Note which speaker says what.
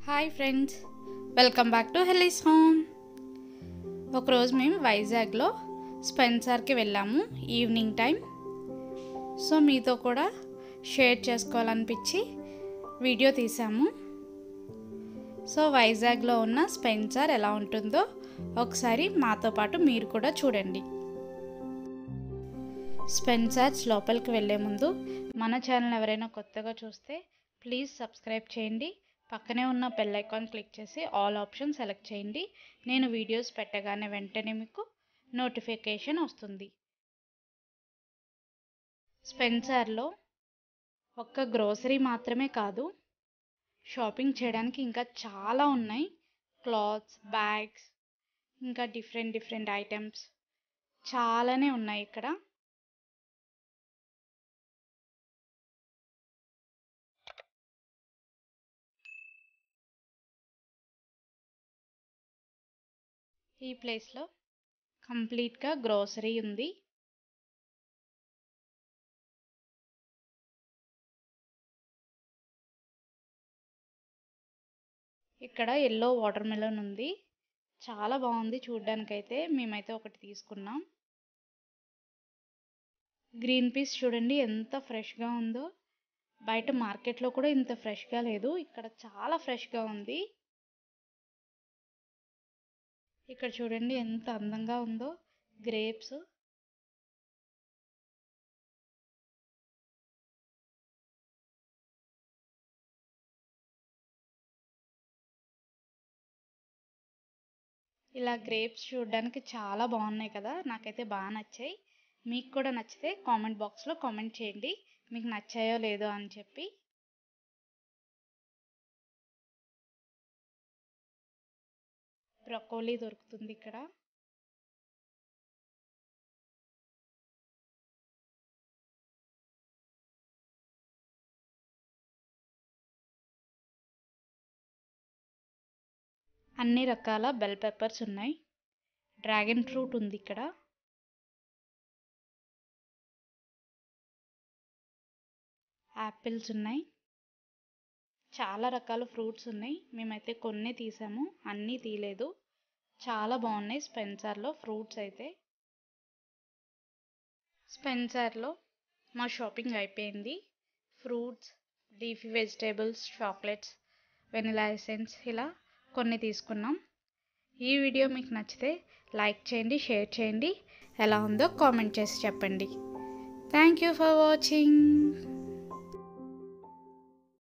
Speaker 1: hi friends welcome back to Helly's home ఒకరోజు మేము వైజాగ్లో స్పెన్సర్కి వెళ్ళాము ఈవినింగ్ టైం సో మీతో కూడా షేర్ చేసుకోవాలనిపించి వీడియో తీసాము సో వైజాగ్లో ఉన్న స్పెన్సర్ ఎలా ఉంటుందో ఒకసారి మాతో పాటు మీరు కూడా చూడండి స్పెన్సర్స్ లోపలికి వెళ్ళే ముందు మన ఛానల్ ఎవరైనా కొత్తగా చూస్తే ప్లీజ్ సబ్స్క్రైబ్ చేయండి పక్కనే ఉన్న బెల్ ఐకాన్ క్లిక్ చేసి ఆల్ ఆప్షన్ సెలెక్ట్ చేయండి నేను వీడియోస్ పెట్టగానే వెంటనే మీకు నోటిఫికేషన్ వస్తుంది స్పెన్సర్లో ఒక్క గ్రోసరీ మాత్రమే కాదు షాపింగ్ చేయడానికి ఇంకా చాలా ఉన్నాయి క్లాత్స్ బ్యాగ్స్ ఇంకా డిఫరెంట్ డిఫరెంట్ ఐటమ్స్ చాలానే ఉన్నాయి ఇక్కడ ఈ ప్లేస్లో కంప్లీట్గా గ్రోసరీ ఉంది ఇక్కడ ఎల్లో వాటర్ మెలన్ ఉంది చాలా బాగుంది చూడ్డానికైతే మేమైతే ఒకటి తీసుకున్నాం గ్రీన్ పీస్ చూడండి ఎంత ఫ్రెష్గా ఉందో బయట మార్కెట్లో కూడా ఇంత ఫ్రెష్గా లేదు ఇక్కడ చాలా ఫ్రెష్గా ఉంది ఇక్కడ చూడండి ఎంత అందంగా ఉందో గ్రేప్స్ ఇలా గ్రేప్స్ చూడడానికి చాలా బాగున్నాయి కదా నాకైతే బాగా నచ్చాయి మీకు కూడా నచ్చితే కామెంట్ బాక్స్లో కామెంట్ చేయండి మీకు నచ్చాయో లేదో అని చెప్పి బ్రకోలీ దొరుకుతుంది ఇక్కడ అన్ని రకాల బెల్ పెప్పర్స్ ఉన్నాయి డ్రాగన్ ఫ్రూట్ ఉంది ఇక్కడ యాపిల్స్ ఉన్నాయి చాలా రకాల ఫ్రూట్స్ ఉన్నాయి మేమైతే కొన్ని తీసాము అన్నీ తీయలేదు చాలా బాగున్నాయి స్పెన్సర్లో ఫ్రూట్స్ అయితే స్పెన్సర్లో మా షాపింగ్ అయిపోయింది fruits leafy vegetables chocolates vanilla essence ఇలా కొన్ని తీసుకున్నాం ఈ వీడియో మీకు నచ్చితే లైక్ చేయండి షేర్ చేయండి ఎలా ఉందో కామెంట్ చేసి చెప్పండి థ్యాంక్ యూ ఫర్ వాచింగ్